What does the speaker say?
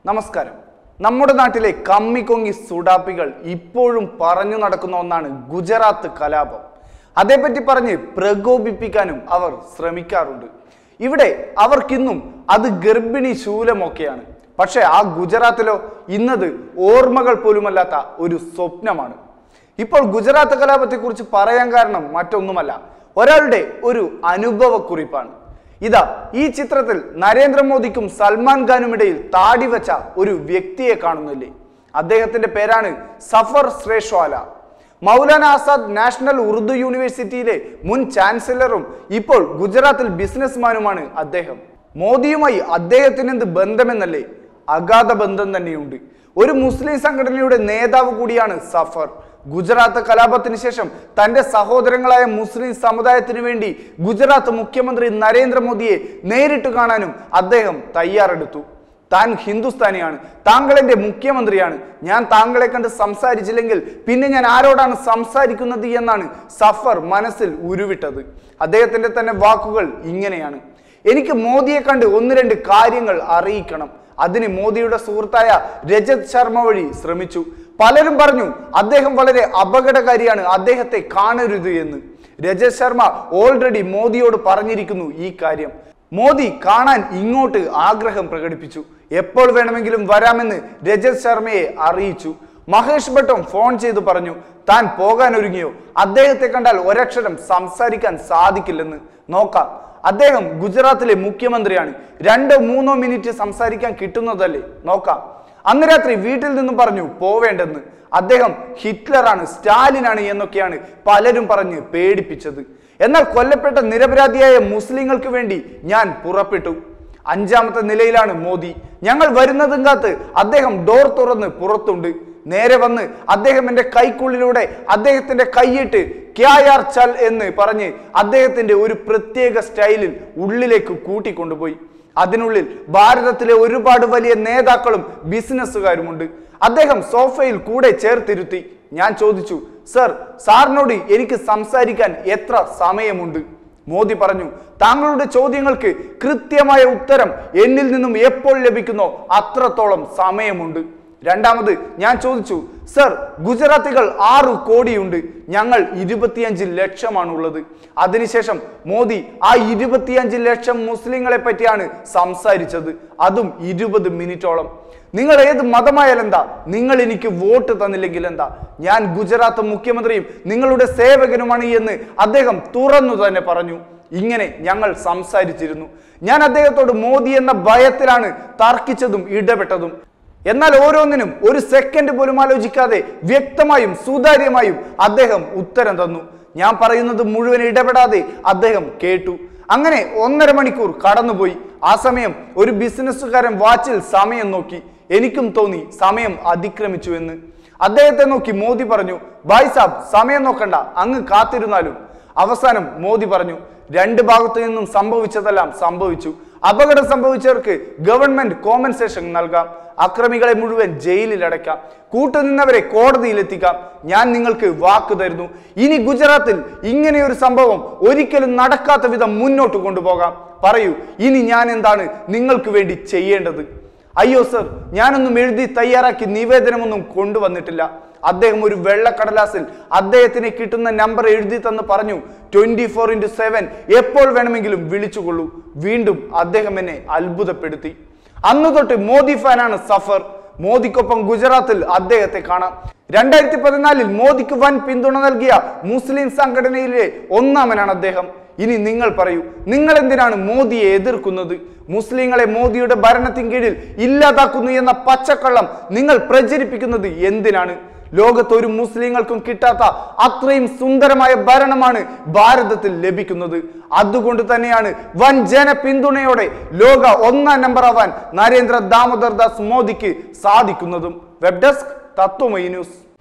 നമസ്കാരം നമ്മുടെ നാട്ടിലെ കമ്മിക്കൊങ്ങി സുഡാപ്പികൾ ഇപ്പോഴും പറഞ്ഞു നടക്കുന്ന ഒന്നാണ് ഗുജറാത്ത് കലാപം അതേപ്പറ്റി പറഞ്ഞ് പ്രകോപിപ്പിക്കാനും അവർ ശ്രമിക്കാറുണ്ട് ഇവിടെ അവർക്കിന്നും അത് ഗർഭിണി ശൂലമൊക്കെയാണ് പക്ഷെ ആ ഗുജറാത്തിലോ ഇന്നത് ഓർമ്മകൾ പോലുമല്ലാത്ത ഒരു സ്വപ്നമാണ് ഇപ്പോൾ ഗുജറാത്ത് കലാപത്തെക്കുറിച്ച് പറയാൻ കാരണം മറ്റൊന്നുമല്ല ഒരാളുടെ ഒരു അനുഭവക്കുറിപ്പാണ് ഇതാ ഈ ചിത്രത്തിൽ നരേന്ദ്രമോദിക്കും സൽമാൻ ഖാനുമിടയിൽ താടി വെച്ച ഒരു വ്യക്തിയെ കാണുന്നില്ലേ അദ്ദേഹത്തിന്റെ പേരാണ് സഫർ ശ്രേഷ്വാല മൗലാന ആസാദ് നാഷണൽ ഉറുദു യൂണിവേഴ്സിറ്റിയിലെ മുൻ ചാൻസലറും ഇപ്പോൾ ഗുജറാത്തിൽ ബിസിനസ്മാനുമാണ് അദ്ദേഹം മോദിയുമായി അദ്ദേഹത്തിന് എന്ത് ബന്ധമെന്നല്ലേ അഗാധ ബന്ധം തന്നെയുണ്ട് ഒരു മുസ്ലിം സംഘടനയുടെ നേതാവ് കൂടിയാണ് സഫർ ഗുജറാത്ത് കലാപത്തിന് ശേഷം തന്റെ സഹോദരങ്ങളായ മുസ്ലിം സമുദായത്തിനു വേണ്ടി ഗുജറാത്ത് മുഖ്യമന്ത്രി നരേന്ദ്രമോദിയെ നേരിട്ട് കാണാനും അദ്ദേഹം തയ്യാറെടുത്തു താൻ ഹിന്ദുസ്ഥാനിയാണ് താങ്കൾ എൻ്റെ മുഖ്യമന്ത്രിയാണ് ഞാൻ താങ്കളെ കണ്ട് സംസാരിച്ചില്ലെങ്കിൽ പിന്നെ ഞാൻ ആരോടാണ് സംസാരിക്കുന്നത് എന്നാണ് സഫർ മനസ്സിൽ ഉരുവിട്ടത് അദ്ദേഹത്തിന്റെ തന്നെ വാക്കുകൾ ഇങ്ങനെയാണ് എനിക്ക് മോദിയെ കണ്ട് ഒന്ന് രണ്ട് കാര്യങ്ങൾ അറിയിക്കണം അതിന് മോദിയുടെ സുഹൃത്തായ രജത് ശർമ്മ വഴി ശ്രമിച്ചു പലരും പറഞ്ഞു അദ്ദേഹം വളരെ അപകടകാരിയാണ് അദ്ദേഹത്തെ കാണരുത് എന്ന് രജത് ശർമ്മ ഓൾറെഡി മോദിയോട് പറഞ്ഞിരിക്കുന്നു ഈ കാര്യം മോദി കാണാൻ ഇങ്ങോട്ട് ആഗ്രഹം പ്രകടിപ്പിച്ചു എപ്പോൾ വേണമെങ്കിലും വരാമെന്ന് രജത് ശർമ്മയെ അറിയിച്ചു മഹേഷ് ഭട്ടും ഫോൺ ചെയ്തു പറഞ്ഞു താൻ പോകാൻ ഒരുങ്ങിയോ അദ്ദേഹത്തെ കണ്ടാൽ ഒരക്ഷരം സംസാരിക്കാൻ സാധിക്കില്ലെന്ന് നോക്കാം അദ്ദേഹം ഗുജറാത്തിലെ മുഖ്യമന്ത്രിയാണ് രണ്ടോ മൂന്നോ മിനിറ്റ് സംസാരിക്കാൻ കിട്ടുന്നതല്ലേ നോക്കാം അന്ന് രാത്രി വീട്ടിൽ നിന്നും പറഞ്ഞു പോവേണ്ടെന്ന് അദ്ദേഹം ഹിറ്റ്ലറാണ് സ്റ്റാലിനാണ് എന്നൊക്കെയാണ് പലരും പറഞ്ഞ് പേടിപ്പിച്ചത് എന്നാൽ കൊല്ലപ്പെട്ട നിരപരാധിയായ മുസ്ലിങ്ങൾക്ക് വേണ്ടി ഞാൻ പുറപ്പെട്ടു അഞ്ചാമത്തെ നിലയിലാണ് മോദി ഞങ്ങൾ വരുന്നതും കാത്ത് അദ്ദേഹം ഡോർ തുറന്ന് പുറത്തുണ്ട് നേരെ വന്ന് അദ്ദേഹം എൻ്റെ കൈക്കുള്ളിലൂടെ അദ്ദേഹത്തിന്റെ കൈയിട്ട് ക്യായാർ ചൽ എന്ന് പറഞ്ഞ് അദ്ദേഹത്തിന്റെ ഒരു പ്രത്യേക സ്റ്റൈലിൽ ഉള്ളിലേക്ക് കൂട്ടിക്കൊണ്ടുപോയി അതിനുള്ളിൽ ഭാരതത്തിലെ ഒരുപാട് വലിയ നേതാക്കളും ബിസിനസ്സുകാരുമുണ്ട് അദ്ദേഹം സോഫയിൽ കൂടെ ചേർത്തിരുത്തി ഞാൻ ചോദിച്ചു സർ സാറിനോട് എനിക്ക് സംസാരിക്കാൻ എത്ര സമയമുണ്ട് മോദി പറഞ്ഞു താങ്കളുടെ ചോദ്യങ്ങൾക്ക് കൃത്യമായ ഉത്തരം എന്നിൽ നിന്നും എപ്പോൾ ലഭിക്കുന്നോ അത്രത്തോളം സമയമുണ്ട് രണ്ടാമത് ഞാൻ ചോദിച്ചു സർ ഗുജറാത്തികൾ ആറു കോടിയുണ്ട് ഞങ്ങൾ ഇരുപത്തിയഞ്ച് ലക്ഷമാണുള്ളത് അതിനുശേഷം മോദി ആ ഇരുപത്തിയഞ്ച് ലക്ഷം മുസ്ലിങ്ങളെ പറ്റിയാണ് സംസാരിച്ചത് അതും ഇരുപത് മിനിറ്റോളം നിങ്ങൾ ഏത് മതമായാലെന്താ നിങ്ങൾ എനിക്ക് വോട്ട് തന്നില്ലെങ്കിൽ എന്താ ഞാൻ ഗുജറാത്ത് മുഖ്യമന്ത്രിയും നിങ്ങളുടെ സേവകനുമാണ് എന്ന് അദ്ദേഹം തുറന്നു തന്നെ പറഞ്ഞു ഇങ്ങനെ ഞങ്ങൾ സംസാരിച്ചിരുന്നു ഞാൻ അദ്ദേഹത്തോട് മോദി എന്ന ഭയത്തിലാണ് തർക്കിച്ചതും ഇടപെട്ടതും എന്നാൽ ഓരോന്നിനും ഒരു സെക്കൻഡ് പോലും ആലോചിക്കാതെ വ്യക്തമായും സുതാര്യമായും അദ്ദേഹം ഉത്തരം തന്നു ഞാൻ പറയുന്നത് മുഴുവൻ ഇടപെടാതെ അദ്ദേഹം കേട്ടു അങ്ങനെ ഒന്നര മണിക്കൂർ കടന്നുപോയി ആ സമയം ഒരു ബിസിനസ്സുകാരൻ വാച്ചിൽ സമയം നോക്കി എനിക്കും തോന്നി സമയം അതിക്രമിച്ചു എന്ന് അദ്ദേഹത്തെ നോക്കി മോദി പറഞ്ഞു ഭായ് സാബ് സമയം നോക്കണ്ട അങ്ങ് കാത്തിരുന്നാലും അവസാനം മോദി പറഞ്ഞു രണ്ട് ഭാഗത്തു നിന്നും സംഭവിച്ചതെല്ലാം സംഭവിച്ചു അപകടം സംഭവിച്ചവർക്ക് ഗവൺമെന്റ് കോമ്പൻസേഷൻ നൽകാം അക്രമികളെ മുഴുവൻ ജയിലിൽ അടയ്ക്കാം കൂട്ടുനിന്നവരെ കോടതിയിലെത്തിക്കാം ഞാൻ നിങ്ങൾക്ക് വാക്ക് തരുന്നു ഇനി ഗുജറാത്തിൽ ഇങ്ങനെയൊരു സംഭവം ഒരിക്കലും നടക്കാത്ത വിധം മുന്നോട്ട് കൊണ്ടുപോകാം പറയൂ ഇനി ഞാൻ എന്താണ് നിങ്ങൾക്ക് വേണ്ടി ചെയ്യേണ്ടത് അയ്യോ സർ ഞാനൊന്നും എഴുതി തയ്യാറാക്കി നിവേദനമൊന്നും കൊണ്ടുവന്നിട്ടില്ല അദ്ദേഹം ഒരു വെള്ളക്കടലാസിൽ അദ്ദേഹത്തിന് കിട്ടുന്ന നമ്പർ എഴുതി തന്ന് പറഞ്ഞു ട്വന്റി ഫോർ ഇൻറ്റു സെവൻ എപ്പോൾ വേണമെങ്കിലും വിളിച്ചുകൊള്ളൂ വീണ്ടും അദ്ദേഹം എന്നെ അത്ഭുതപ്പെടുത്തി അന്നു തൊട്ട് മോദി ഫാനാണ് സഫർ മോദിക്കൊപ്പം ഗുജറാത്തിൽ അദ്ദേഹത്തെ കാണാം രണ്ടായിരത്തി പതിനാലിൽ മോദിക്ക് വൻ പിന്തുണ നൽകിയ മുസ്ലിം സംഘടനയിലെ ഒന്നാമനാണ് അദ്ദേഹം ഇനി നിങ്ങൾ പറയൂ നിങ്ങൾ എന്തിനാണ് മോദിയെ എതിർക്കുന്നത് മുസ്ലിങ്ങളെ മോദിയുടെ ഭരണത്തിൻ കീഴിൽ ഇല്ലാതാക്കുന്നു എന്ന പച്ചക്കള്ളം നിങ്ങൾ പ്രചരിപ്പിക്കുന്നത് എന്തിനാണ് ലോകത്ത് ഒരു മുസ്ലിങ്ങൾക്കും കിട്ടാത്ത അത്രയും സുന്ദരമായ ഭരണമാണ് ഭാരതത്തിൽ ലഭിക്കുന്നത് അതുകൊണ്ട് തന്നെയാണ് വൻ ജന പിന്തുണയോടെ ലോക ഒന്നാം നമ്പർ ആവാൻ നരേന്ദ്ര ദാമോദർ ദാസ് മോദിക്ക് സാധിക്കുന്നതും വെബ് ഡെസ്ക് തത്വമൈ ന്യൂസ്